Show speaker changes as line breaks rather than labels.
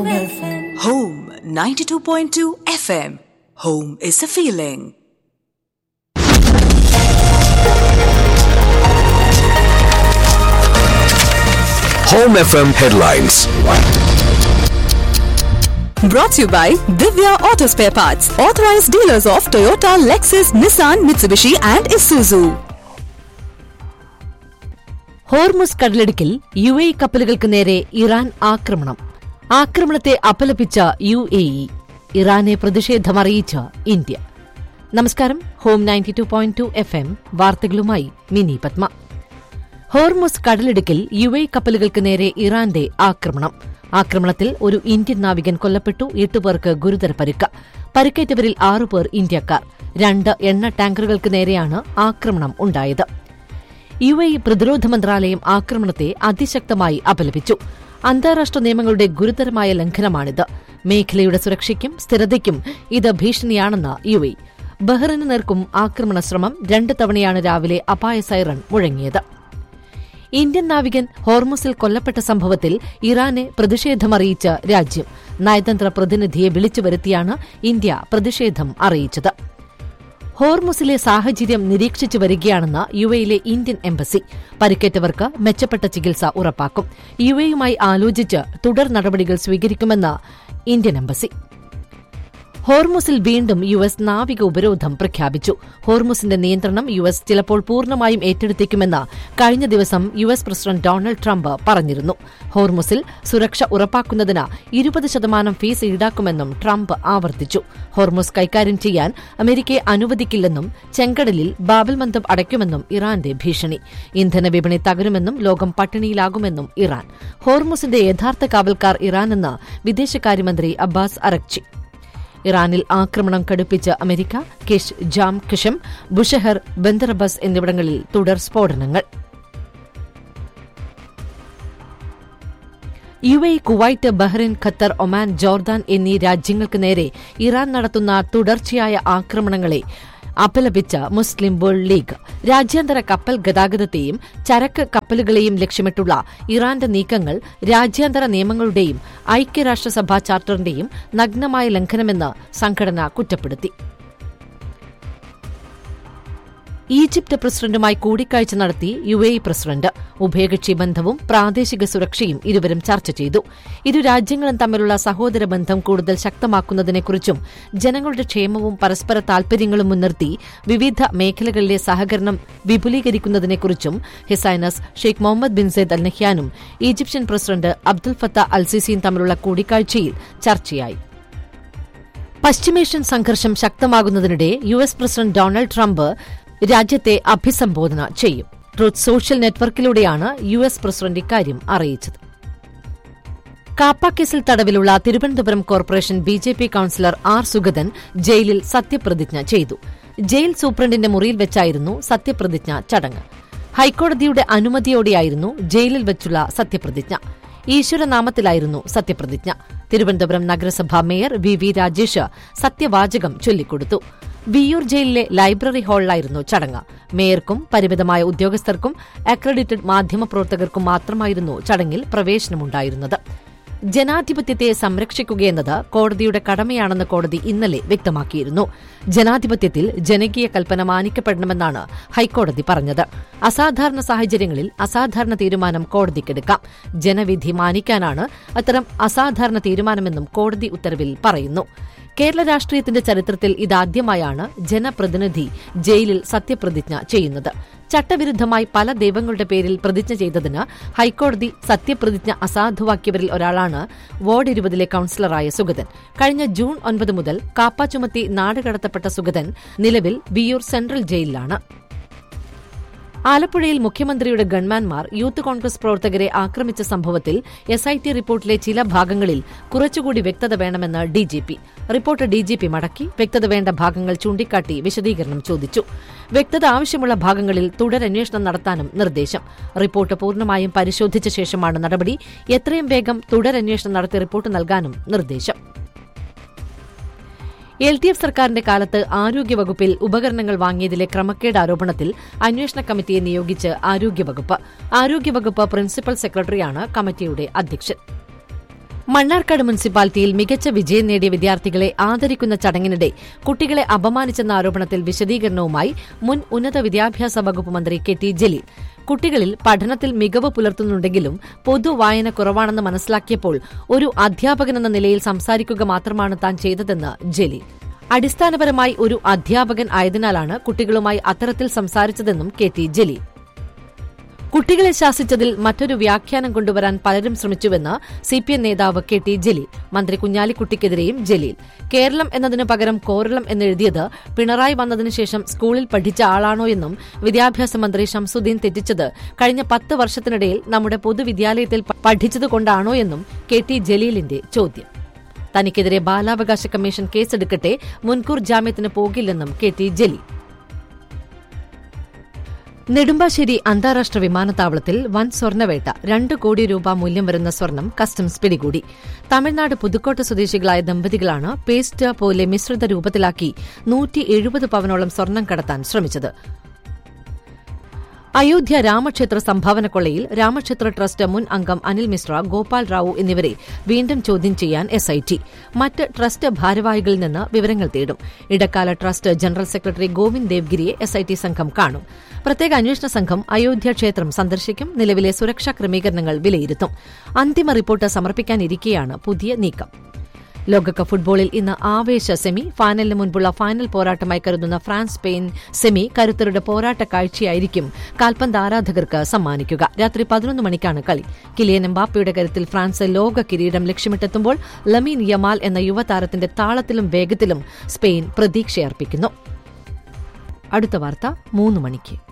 Home 92.2 FM. Home is a feeling.
Home FM headlines.
Brought to you by Divya Auto Spare Parts, authorized dealers of Toyota, Lexus, Nissan, Mitsubishi, and Isuzu.
Hormuz കടലിടുക്കിൽ U A കപ്പലുകൾക്ക് നേരെ Iran ആക്രമണം ആക്രമണത്തെ അപലപിച്ച U A E ഇറാനെ പ്രതിഷേധമറിയിച്ച India നമസ്കാരം home ninety two point two F M വാർത്തകളുമായി Mini Padma Hormuz കടലിടുക്കിൽ യു എ കപ്പലുകൾക്ക് നേരെ ഇറാന്റെ ആക്രമണം ആക്രമണത്തിൽ ഒരു ഇന്ത്യൻ നാവികൻ കൊല്ലപ്പെട്ടു എട്ടുപേർക്ക് ഗുരുതര പരുക്ക് പരിക്കേറ്റവരിൽ ആറുപേർ ഇന്ത്യക്കാർ രണ്ട് എണ്ണ ടാങ്കറുകൾക്ക് നേരെയാണ് ആക്രമണം ഉണ്ടായത് യു എ പ്രതിരോധ മന്ത്രാലയം ആക്രമണത്തെ അതിശക്തമായി അപലപിച്ചു അന്താരാഷ്ട്ര നിയമങ്ങളുടെ ഗുരുതരമായ ലംഘനമാണിത് മേഖലയുടെ സുരക്ഷയ്ക്കും സ്ഥിരതയ്ക്കും ഇത് ഭീഷണിയാണെന്ന് യു എ ബഹ്റിന് നേർക്കും ആക്രമണ ശ്രമം രണ്ട് തവണയാണ് രാവിലെ അപായ സൈറൺ മുഴങ്ങിയത് ഇന്ത്യൻ നാവികൻ ഹോർമുസിൽ കൊല്ലപ്പെട്ട സംഭവത്തിൽ ഇറാനെ പ്രതിഷേധമറിയിച്ച രാജ്യം നയതന്ത്ര പ്രതിനിധിയെ വിളിച്ചു വരുത്തിയാണ് ഇന്ത്യ പ്രതിഷേധം അറിയിച്ചത് ഹോർമുസിലെ സാഹചര്യം നിരീക്ഷിച്ചു വരികയാണെന്ന് യു എയിലെ ഇന്ത്യൻ എംബസി പരിക്കേറ്റവർക്ക് മെച്ചപ്പെട്ട ചികിത്സ ഉറപ്പാക്കും യു എയുമായി ആലോചിച്ച് തുടർ നടപടികൾ സ്വീകരിക്കുമെന്ന് ഇന്ത്യൻ എംബസി ഹോർമുസിൽ വീണ്ടും യു എസ് നാവിക ഉപരോധം പ്രഖ്യാപിച്ചു ഹോർമുസിന്റെ നിയന്ത്രണം യു എസ് ചിലപ്പോൾ പൂർണ്ണമായും ഏറ്റെടുത്തേക്കുമെന്ന് കഴിഞ്ഞ ദിവസം U S president Donald Trump പറഞ്ഞിരുന്നു ഹോർമുസിൽ സുരക്ഷ ഉറപ്പാക്കുന്നതിന് ഇരുപത് ശതമാനം ഫീസ് ഈടാക്കുമെന്നും ട്രംപ് ആവർത്തിച്ചു ഹോർമുസ് കൈകാര്യം ചെയ്യാൻ അമേരിക്കയെ അനുവദിക്കില്ലെന്നും ചെങ്കടലിൽ ബാബൽ മന്ദം അടയ്ക്കുമെന്നും ഇറാന്റെ ഭീഷണി ഇന്ധന വിപണി തകരുമെന്നും ലോകം പട്ടിണിയിലാകുമെന്നും ഇറാൻ ഹോർമുസിന്റെ യഥാർത്ഥ കാവൽക്കാർ ഇറാനെന്ന് വിദേശകാര്യമന്ത്രി അബ്ബാസ് അറക്ചി ഇറാനിൽ ആക്രമണം കടുപ്പിച്ച അമേരിക്ക കിഷ് ജാം കിഷം ബുഷഹർ ബന്ദറബസ് എന്നിവിടങ്ങളിൽ തുടർ സ്ഫോടനങ്ങൾ U A Kuwait Bahrain Qatar Oman Jordan എന്നീ രാജ്യങ്ങൾക്ക് നേരെ ഇറാൻ നടത്തുന്ന തുടർച്ചയായ ആക്രമണങ്ങളെ അപലപിച്ച മുസ്ലിം വേൾഡ് ലീഗ് രാജ്യാന്തര കപ്പൽ ഗതാഗതത്തെയും ചരക്ക് കപ്പലുകളെയും ലക്ഷ്യമിട്ടുള്ള ഇറാന്റെ നീക്കങ്ങൾ രാജ്യാന്തര നിയമങ്ങളുടെയും ഐക്യരാഷ്ട്രസഭാ ചാർട്ടറിന്റെയും നഗ്നമായ ലംഘനമെന്ന് സംഘടന കുറ്റപ്പെടുത്തി ഈജിപ്ത് പ്രസിഡന്റുമായി കൂടിക്കാഴ്ച നടത്തി യു എ പ്രസിഡന്റ് ഉഭയകക്ഷി ബന്ധവും പ്രാദേശിക സുരക്ഷയും ഇരുവരും ചർച്ച ചെയ്തു ഇരു രാജ്യങ്ങളും തമ്മിലുള്ള സഹോദര ബന്ധം കൂടുതൽ ശക്തമാക്കുന്നതിനെക്കുറിച്ചും ജനങ്ങളുടെ ക്ഷേമവും പരസ്പര താൽപര്യങ്ങളും മുൻനിർത്തി വിവിധ മേഖലകളിലെ സഹകരണം വിപുലീകരിക്കുന്നതിനെക്കുറിച്ചും his highness Sheikh Mohammed bin Zayed Al നഹ്യാനും Egyptian president Abdul Fattah Al സിസിയും തമ്മിലുള്ള കൂടിക്കാഴ്ചയിൽ ചർച്ചയായി പശ്ചിമേഷ്യൻ സംഘർഷം ശക്തമാകുന്നതിനിടെ U S president Donald Trump രാജ്യത്തെ അഭിസംബോധന ചെയ്യും ട്രൂത്ത് സോഷ്യൽ നെറ്റ്വർക്കിലൂടെയാണ് യു എസ് പ്രസിഡന്റ് ഇക്കാര്യം അറിയിച്ചത് കാപ്പ കേസിൽ തടവിലുള്ള Thiruvananthapuram corporation B J P councillor R Sugathan ജയിലിൽ സത്യപ്രതിജ്ഞ ചെയ്തു ജയിൽ സൂപ്രണ്ടിന്റെ മുറിയിൽ വെച്ചായിരുന്നു സത്യപ്രതിജ്ഞ ചടങ്ങ് ഹൈക്കോടതിയുടെ അനുമതിയോടെയായിരുന്നു ജയിലിൽ വെച്ചുള്ള സത്യപ്രതിജ്ഞ ഈശ്വരനാമത്തിലായിരുന്നു സത്യപ്രതിജ്ഞ തിരുവനന്തപുരം നഗരസഭാ മേയർ വി വി രാജേഷ് സത്യവാചകം ചൊല്ലിക്കൊടുത്തു വിയൂർ ജയിലിലെ ലൈബ്രറി ഹാളിലായിരുന്നു ചടങ്ങ് മേയർക്കും പരിമിതമായ ഉദ്യോഗസ്ഥർക്കും അക്രഡിറ്റഡ് മാധ്യമപ്രവർത്തകർക്കും മാത്രമായിരുന്നു ചടങ്ങിൽ പ്രവേശനമുണ്ടായിരുന്നത് ജനാധിപത്യത്തെ സംരക്ഷിക്കുകയെന്നത് കോടതിയുടെ കടമയാണെന്ന് കോടതി ഇന്നലെ വ്യക്തമാക്കിയിരുന്നു ജനാധിപത്യത്തിൽ ജനകീയ കൽപ്പന മാനിക്കപ്പെടണമെന്നാണ് ഹൈക്കോടതി പറഞ്ഞത് അസാധാരണ സാഹചര്യങ്ങളിൽ അസാധാരണ തീരുമാനം കോടതിക്കെടുക്കാം ജനവിധി മാനിക്കാനാണ് അത്തരം അസാധാരണ തീരുമാനമെന്നും കോടതി ഉത്തരവിൽ പറയുന്നു കേരള രാഷ്ട്രീയത്തിന്റെ ചരിത്രത്തിൽ ഇതാദ്യമായാണ് ജനപ്രതിനിധി ജയിലിൽ സത്യപ്രതിജ്ഞ ചെയ്യുന്നത് ചട്ടവിരുദ്ധമായി പല ദൈവങ്ങളുടെ പേരിൽ പ്രതിജ്ഞ ചെയ്തതിന് ഹൈക്കോടതി സത്യപ്രതിജ്ഞ അസാധുവാക്കിയവരിൽ ഒരാളാണ് വാർഡ് ഇരുപതിലെ കൌൺസിലറായ സുഗതൻ കഴിഞ്ഞ ജൂൺ ഒൻപത് മുതൽ കാപ്പ ചുമത്തി നാടുകടത്തപ്പെട്ട സുഗതൻ നിലവിൽ വിയൂർ സെൻട്രൽ ജയിലിലാണ് ആലപ്പുഴയിൽ മുഖ്യമന്ത്രിയുടെ ഗൺമാൻമാർ യൂത്ത് കോൺഗ്രസ് പ്രവർത്തകരെ ആക്രമിച്ച സംഭവത്തിൽ എസ് ഐ ടി റിപ്പോർട്ടിലെ ചില ഭാഗങ്ങളിൽ കുറച്ചുകൂടി വ്യക്തത വേണമെന്ന് ഡിജിപി റിപ്പോർട്ട് ഡിജിപി മടക്കി വ്യക്തത വേണ്ട ഭാഗങ്ങൾ ചൂണ്ടിക്കാട്ടി വിശദീകരണം ചോദിച്ചു വ്യക്തത ആവശ്യമുള്ള ഭാഗങ്ങളിൽ തുടരന്വേഷണം നടത്താനും നിർദ്ദേശം റിപ്പോർട്ട് പൂർണ്ണമായും പരിശോധിച്ച ശേഷമാണ് നടപടി എത്രയും വേഗം തുടരന്വേഷണം നടത്തി റിപ്പോർട്ട് നൽകാനും നിർദ്ദേശം എൽ ഡി എഫ് സർക്കാരിന്റെ കാലത്ത് ആരോഗ്യവകുപ്പിൽ ഉപകരണങ്ങൾ വാങ്ങിയതിലെ ക്രമക്കേട് ആരോപണത്തിൽ അന്വേഷണ കമ്മിറ്റിയെ നിയോഗിച്ച് ആരോഗ്യവകുപ്പ് ആരോഗ്യവകുപ്പ് പ്രിൻസിപ്പൽ സെക്രട്ടറിയാണ് കമ്മിറ്റിയുടെ അധ്യക്ഷൻ മണ്ണാർക്കാട് മുനിസിപ്പാലിറ്റിയിൽ മികച്ച വിജയം നേടിയ വിദ്യാർത്ഥികളെ ആദരിക്കുന്ന ചടങ്ങിനിടെ കുട്ടികളെ അപമാനിച്ചെന്ന ആരോപണത്തിൽ വിശദീകരണവുമായി മുൻ ഉന്നത വിദ്യാഭ്യാസ വകുപ്പ് മന്ത്രി കെ ടി ജലീൽ കുട്ടികളിൽ പഠനത്തിൽ മികവ് പുലർത്തുന്നുണ്ടെങ്കിലും പൊതുവായന കുറവാണെന്ന് മനസ്സിലാക്കിയപ്പോൾ ഒരു അധ്യാപകനെന്ന നിലയിൽ സംസാരിക്കുക മാത്രമാണ് താൻ ചെയ്തതെന്ന് ജലീൽ അടിസ്ഥാനപരമായി ഒരു അധ്യാപകൻ ആയതിനാലാണ് കുട്ടികളുമായി അത്തരത്തിൽ സംസാരിച്ചതെന്നും കെ ടി ജലീൽ കുട്ടികളെ ശാസിച്ചതിൽ മറ്റൊരു വ്യാഖ്യാനം കൊണ്ടുവരാൻ പലരും ശ്രമിച്ചുവെന്ന് സിപിഎം നേതാവ് കെ ടി ജലീൽ മന്ത്രി കുഞ്ഞാലിക്കുട്ടിക്കെതിരെയും ജലീൽ കേരളം എന്നതിനു പകരം കോരളം എന്നെഴുതിയത് പിണറായി വന്നതിനു ശേഷം സ്കൂളിൽ പഠിച്ച ആളാണോ എന്നും വിദ്യാഭ്യാസ മന്ത്രി ഷംസുദ്ദീൻ തെറ്റിച്ചത് കഴിഞ്ഞ പത്ത് വർഷത്തിനിടയിൽ നമ്മുടെ പൊതുവിദ്യാലയത്തിൽ പഠിച്ചതുകൊണ്ടാണോ എന്നും കെ ടി ജലീലിന്റെ ചോദ്യം തനിക്കെതിരെ ബാലാവകാശ കമ്മീഷൻ കേസെടുക്കട്ടെ മുൻകൂർ ജാമ്യത്തിന് പോകില്ലെന്നും കെ ടി ജലീൽ നെടുമ്പാശ്ശേരി അന്താരാഷ്ട്ര വിമാനത്താവളത്തിൽ വൻ സ്വർണ്ണവേട്ട രണ്ട് കോടി രൂപ മൂല്യം വരുന്ന സ്വർണം കസ്റ്റംസ് പിടികൂടി തമിഴ്നാട് പുതുക്കോട്ട സ്വദേശികളായ ദമ്പതികളാണ് പേസ്റ്റ് പോലെ മിശ്രിത രൂപത്തിലാക്കി നൂറ്റി എഴുപത് പവനോളം സ്വർണം കടത്താൻ ശ്രമിച്ചത് അയോധ്യ രാമക്ഷേത്ര സംഭാവന കൊള്ളയിൽ രാമക്ഷേത്ര ട്രസ്റ്റ് മുൻ അംഗം അനിൽ മിശ്ര ഗോപാൽ റാവു എന്നിവരെ വീണ്ടും ചോദ്യം ചെയ്യാൻ എസ്ഐടി മറ്റ് ട്രസ്റ്റ് ഭാരവാഹികളിൽ നിന്ന് വിവരങ്ങൾ തേടും ഇടക്കാല ട്രസ്റ്റ് ജനറൽ സെക്രട്ടറി ഗോവിന്ദ് ദേവ്ഗിരിയെ എസ്ഐടി സംഘം കാണും പ്രത്യേക അന്വേഷണ സംഘം അയോധ്യ ക്ഷേത്രം സന്ദർശിക്കും നിലവിലെ സുരക്ഷാ ക്രമീകരണങ്ങൾ വിലയിരുത്തും അന്തിമ റിപ്പോർട്ട് സമർപ്പിക്കാനിരിക്കെയാണ് പുതിയ നീക്കം ലോകകപ്പ് ഫുട്ബോളിൽ ഇന്ന് ആവേശ സെമി ഫൈനലിന് മുൻപുള്ള ഫൈനൽ പോരാട്ടമായി കരുതുന്ന ഫ്രാൻസ് സ്പെയിൻ സെമി കരുത്തരുടെ പോരാട്ട കാഴ്ചയായിരിക്കും കാൽപന്ത് ആരാധകർക്ക് സമ്മാനിക്കുക രാത്രി പതിനൊന്ന് മണിക്കാണ് കളി കിലിയൻ എംബാപ്പയുടെ കരുത്തിൽ ഫ്രാൻസ് ലോക കിരീടം ലക്ഷ്യമിട്ടെത്തുമ്പോൾ ലമീൻ യമാൽ എന്ന യുവതാരത്തിന്റെ താളത്തിലും വേഗത്തിലും സ്പെയിൻ പ്രതീക്ഷയർപ്പിക്കുന്നു അടുത്ത വാർത്ത മൂന്ന് മണിക്ക്